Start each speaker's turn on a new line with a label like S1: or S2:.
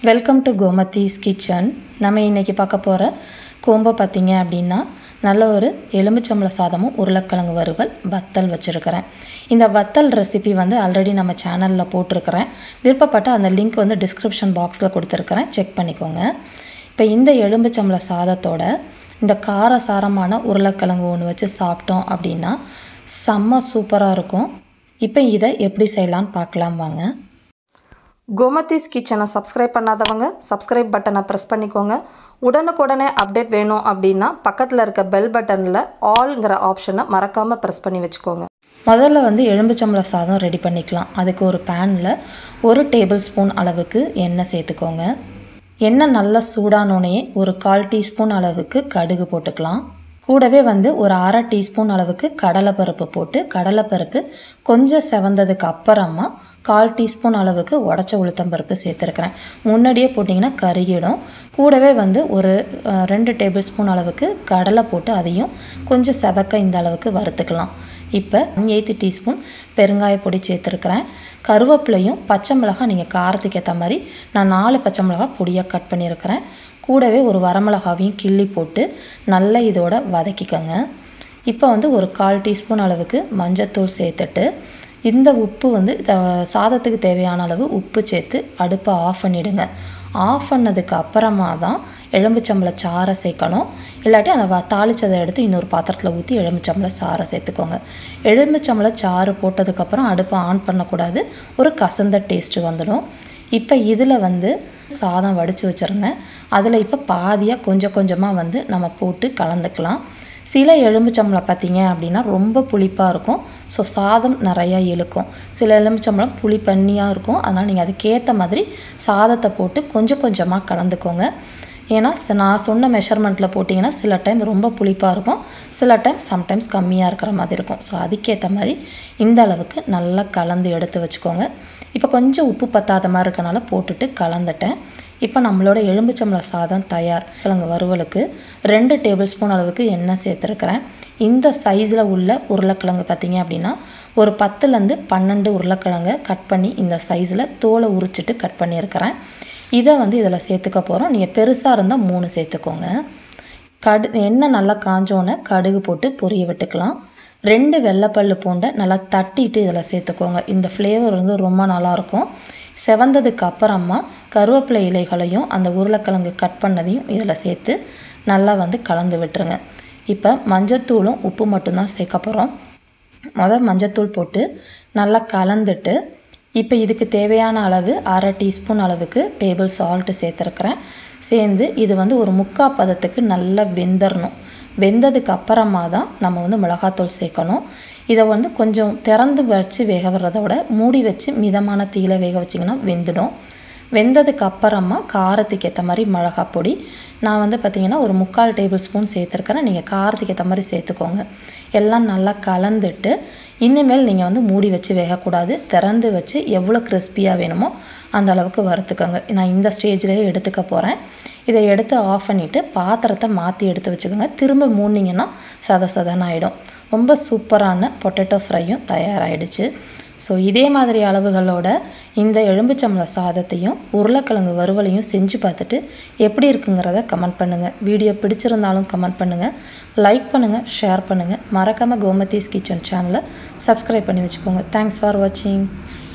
S1: welcome to Gomathi's kitchen நம்ம இன்றைக்கி பார்க்க போகிற கோம்பை பார்த்தீங்க அப்படின்னா நல்ல ஒரு எலுமிச்சம்பழ சாதமும் உருளைக்கிழங்கு வறுவல் வத்தல் வச்சுருக்கிறேன் இந்த வத்தல் ரெசிபி வந்து ஆல்ரெடி நம்ம சேனலில் போட்டிருக்கிறேன் விருப்பப்பட்ட அந்த லிங்க் வந்து டிஸ்கிரிப்ஷன் பாக்ஸில் கொடுத்துருக்குறேன் செக் பண்ணிக்கோங்க இப்போ இந்த எலுமிச்சம்பழ சாதத்தோட இந்த கார சாரமான உருளைக்கிழங்கு ஒன்று வச்சு சாப்பிட்டோம் அப்படின்னா செம்ம சூப்பராக இருக்கும் இப்போ இதை எப்படி செய்யலான்னு பார்க்கலாம் வாங்க கோமதிஸ் கிச்சனை சப்ஸ்கிரைப் பண்ணாதவங்க சப்ஸ்கிரைப் பட்டனை ப்ரெஸ் பண்ணிக்கோங்க உடனுக்குடனே அப்டேட் வேணும் அப்படின்னா பக்கத்தில் இருக்க பெல் பட்டனில் ஆல்ங்கிற ஆப்ஷனை மறக்காமல் ப்ரெஸ் பண்ணி வச்சுக்கோங்க முதல்ல வந்து எலும்புச்சம்பள சாதம் ரெடி பண்ணிக்கலாம் அதுக்கு ஒரு பேனில் ஒரு டேபிள் ஸ்பூன் அளவுக்கு எண்ணெய் சேர்த்துக்கோங்க எண்ணெய் நல்லா சூடானோடனே ஒரு கால் டீஸ்பூன் அளவுக்கு கடுகு போட்டுக்கலாம் கூடவே வந்து ஒரு அரை டீஸ்பூன் அளவுக்கு கடலைப்பருப்பு போட்டு கடலைப்பருப்பு கொஞ்சம் செவந்ததுக்கு அப்புறமா கால் டீஸ்பூன் அளவுக்கு உடச்ச உளுத்தம்பருப்பு சேர்த்துருக்குறேன் முன்னாடியே போட்டிங்கன்னா கருகிடும் கூடவே வந்து ஒரு அஹ், ரெண்டு டேபிள் ஸ்பூன் அளவுக்கு கடலை போட்டு அதையும் கொஞ்சம் செவக்க இந்த அளவுக்கு வறுத்துக்கலாம் இப்போ எயித்து டீஸ்பூன் பெருங்காய பொடி சேர்த்துருக்குறேன் கருவேப்பிலையும் பச்சை மிளகாய் நீங்கள் காரத்துக்கு ஏற்ற மாதிரி நான் நாலு பச்சை மிளகாய் பொடியாக கட் பண்ணியிருக்கிறேன் கூடவே ஒரு வரமிளகாவையும் கிள்ளி போட்டு நல்லா இதோட வதக்கிக்கோங்க இப்போ வந்து ஒரு கால் டீஸ்பூன் அளவுக்கு மஞ்சத்தூள் சேர்த்துட்டு இந்த உப்பு வந்து த- சாதத்துக்கு தேவையான அளவு உப்பு சேர்த்து அடுப்பை ஆஃப் பண்ணிவிடுங்க ஆஃப் பண்ணதுக்கு அப்புறமா தான் எலும்புச்சம்பள சாறை சேர்க்கணும் இல்லாட்டி அந்த வ- தாளிச்சதை எடுத்து இன்னொரு பாத்திரத்தில் ஊற்றி எலும்புச்சம்பள சாறை சேர்த்துக்கோங்க எலும்புச்சம்பள சாறு போட்டதுக்கப்புறம் அடுப்பை ஆன் பண்ணக்கூடாது ஒரு கசந்த டேஸ்ட்டு வந்துடும் இப்போ இதில் வந்து சாதம் வடித்து வச்சுருந்தேன் அதில் இப்போ பாதியாக கொஞ்சம் கொஞ்சமாக வந்து நம்ம போட்டு கலந்துக்கலாம் சில எலும்புச்சம்பளம் பார்த்தீங்க அப்படின்னா ரொம்ப புளிப்பாக இருக்கும் ஸோ சாதம் நிறையா இழுக்கும் சில எலும்புச்சம்பளம் புளி பண்ணியாக இருக்கும் அதனால் நீங்கள் அதுக்கேற்ற மாதிரி சாதத்தை போட்டு கொஞ்சம் கொஞ்சமாக கலந்துக்கோங்க ஏன்னா ச- நான் சொன்ன மெஷர்மெண்ட்டில் போட்டிங்கன்னா சில டைம் ரொம்ப புளிப்பாக இருக்கும் சில டைம் சம்டைம்ஸ் கம்மியாக இருக்கிற மாதிரி இருக்கும் ஸோ அதுக்கேற்ற மாதிரி இந்த அளவுக்கு நல்லா கலந்து எடுத்து வச்சுக்கோங்க இப்போ கொஞ்சம் உப்பு பத்தாத மாதிரி இருக்கனால போட்டுட்டு கலந்துட்டேன் இப்போ நம்மளோட எலும்புச்சம்பள சாதம் தயார் கிழங்கு வறுவலுக்கு ரெண்டு டேபிள் ஸ்பூன் அளவுக்கு எண்ணெய் சேர்த்துருக்கிறேன் இந்த சைஸில் உள்ள உருளைக்கிழங்கு பார்த்தீங்க அப்படின்னா ஒரு பத்துலேருந்து பன்னெண்டு உருளைக்கிழங்கை கட் பண்ணி இந்த சைஸில் தோலை உரிச்சிட்டு கட் பண்ணியிருக்கிறேன் இதை வந்து இதில் சேர்த்துக்க போகிறோம் நீங்கள் பெருசாக இருந்தால் மூணு சேர்த்துக்கோங்க கடு எண்ணெய் நல்லா காஞ்சோன்னே கடுகு போட்டு பொரிய விட்டுக்கலாம் ரெண்டு வெள்ளைப்பல்லு பூண்டை நல்லா தட்டிட்டு இதில் சேர்த்துக்கோங்க இந்த ஃப்ளேவர் வந்து ரொம்ப நல்லாயிருக்கும் செவந்ததுக்கு அப்புறமா கருவேப்பிலை இலைகளையும் அந்த உருளைக்கிழங்கு கட் பண்ணதையும் இதில் சேர்த்து நல்லா வந்து கலந்து விட்டுருங்க இப்போ மஞ்சத்தூளும் உப்பு மட்டும்தான் சேர்க்க போகிறோம் முதல் மஞ்சத்தூள் போட்டு நல்லா கலந்துட்டு இப்போ இதுக்கு தேவையான அளவு அரை டீஸ்பூன் அளவுக்கு டேபிள் சால்ட்டு சேர்த்துருக்குறேன் சேர்ந்து இது வந்து ஒரு முக்கா பதத்துக்கு நல்லா வெந்துடணும் வெந்ததுக்கு அப்புறமா தான் நம்ம வந்து மிளகாத்தூள் சேர்க்கணும் இதை வந்து கொஞ்சம் திறந்து வச்சு வேக வர்றதை விட மூடி வச்சு மிதமான தீயில வேக வச்சிங்கன்னா வெந்துடும் வெந்ததுக்கு அப்புறமா காரத்துக்கு ஏற்ற மாதிரி மிளகாப் பொடி நான் வந்து பார்த்திங்கன்னா ஒரு முக்கால் டேபிள் ஸ்பூன் சேர்த்துருக்கிறேன் நீங்கள் காரத்துக்கு ஏற்ற மாதிரி சேர்த்துக்கோங்க எல்லாம் நல்லா கலந்துட்டு இனிமேல் நீங்கள் வந்து மூடி வச்சு வேகக்கூடாது திறந்து வச்சு எவ்வளோ கிறிஸ்பியாக வேணுமோ அந்த அளவுக்கு வறுத்துக்கோங்க நான் இந்த ஸ்டேஜ்லேயே எடுத்துக்க போகிறேன் இதை எடுத்து ஆஃப் பண்ணிவிட்டு பாத்திரத்தை மாற்றி எடுத்து வச்சுக்கோங்க திரும்ப மூடினீங்கன்னா சத சதன்னு ஆகிடும் ரொம்ப சூப்பரான பொட்டேட்டோ ஃப்ரையும் தயாராகிடுச்சு ஸோ இதே மாதிரி அளவுகளோட இந்த எலும்புச்சம்பள சாதத்தையும் உருளைக்கிழங்கு வறுவலையும் செஞ்சு பார்த்துட்டு எப்படி இருக்குங்கிறத கமெண்ட் பண்ணுங்கள் வீடியோ பிடிச்சிருந்தாலும் கமெண்ட் பண்ணுங்கள் லைக் பண்ணுங்கள் ஷேர் பண்ணுங்கள் மறக்காமல் கோமதீஸ் கிச்சன் சேனலை சப்ஸ்கிரைப் பண்ணி வச்சுக்கோங்க தேங்க்ஸ் ஃபார் வாட்சிங்